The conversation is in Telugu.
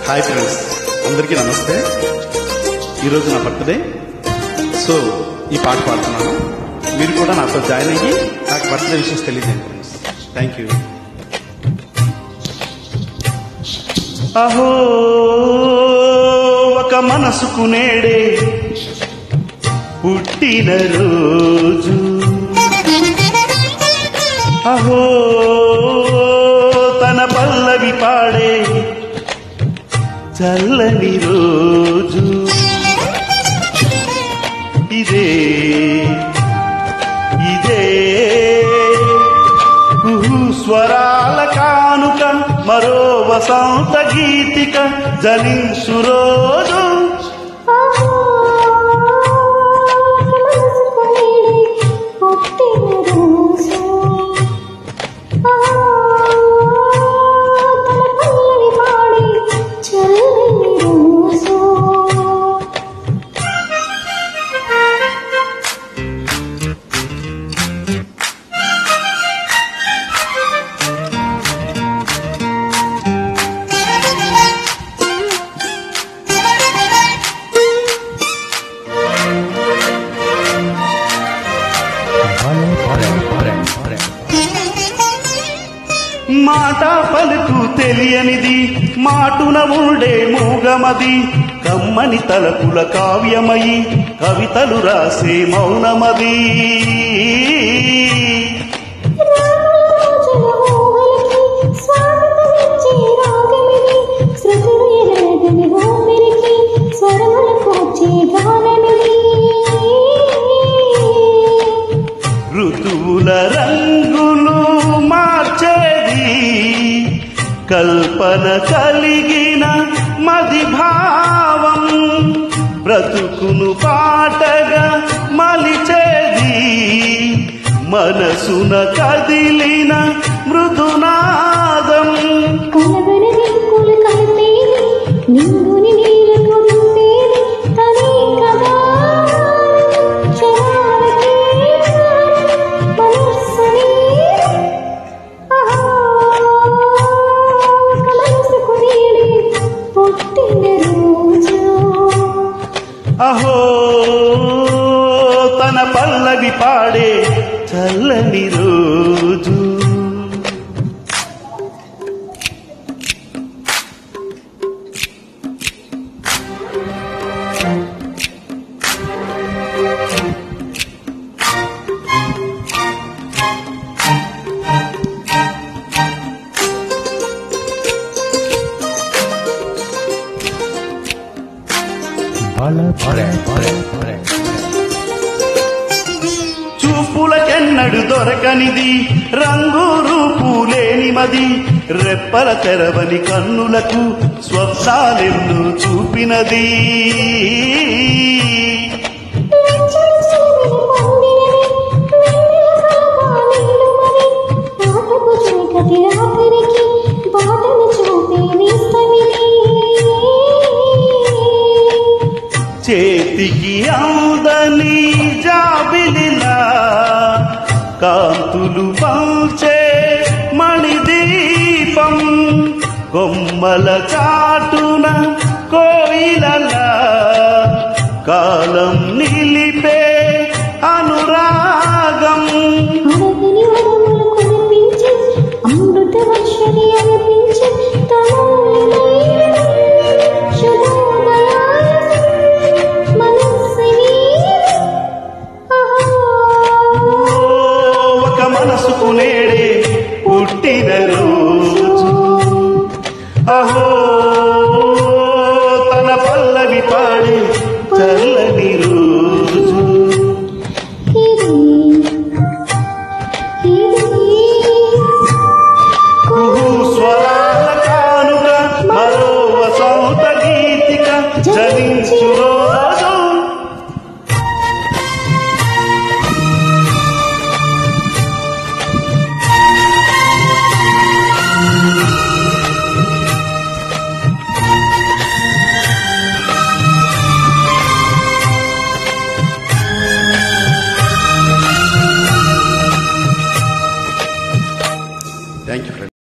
హాయ్ ఫ్రెండ్స్ అందరికీ నమస్తే ఈరోజు నా బర్త్డే సో ఈ పాట పాడుతున్నాను మీరు కూడా నాతో జాయిన్ అయ్యి నాకు బర్త్డే విషయం తెలియజేయండి ఫ్రెండ్స్ థ్యాంక్ యూ అహో ఒక మనసుకు నేడే పుట్టిన రోజు అహో తన పల్లవి పాడే చల్లని రోజు ఇదే ఇదే కుహు స్వరాల కానుక మరో వసంత గీతిక జనించు రోజు మాట పలుకు తెలియనిది మాటున ఉండే మూగమది కమ్మని తలపుల కావ్యమయి కవితలు రాసే మౌనమది ఋతువుల రంగులు మార్చేది కల్పన కలిగిన మది భావం బ్రతుకును పాటగా మలిచేది మనసున కదిలిన మృదునాదం నింగుని నీళ్లకు నింపేది తనే కదా క్షణాలకే మనస్సుని మనసుకు నీడే పుట్టిన రోజు అహో తన పల్లవి పాడే చల్లని రోజు చూపులకెన్నడు దొరకనిది రంగు రూపు లేనిమది రెప్పల తెరవని కన్నులకు స్వప్నాలెన్ను చూపినది లచ్చలు సూర్యుని పొందినవి వెన్నెల కలగా నిల్లుమని నాటకు చీకటి రాత్రికి బాటను చూపే నిస్తమిది చేతికి అందని జాబిలిలా కాంతులు పంచే మణిదీపం కొమ్మల చాటున కోయిలలా కాలం నిలిపే అనురాగం అరగిని వరములు కురిపించి అమృత వర్షని అనిపించి తనూలిని శుభోదయాల మనస్సుని ఒక మనసుకు నేడే పుట్టిన రోజు అహో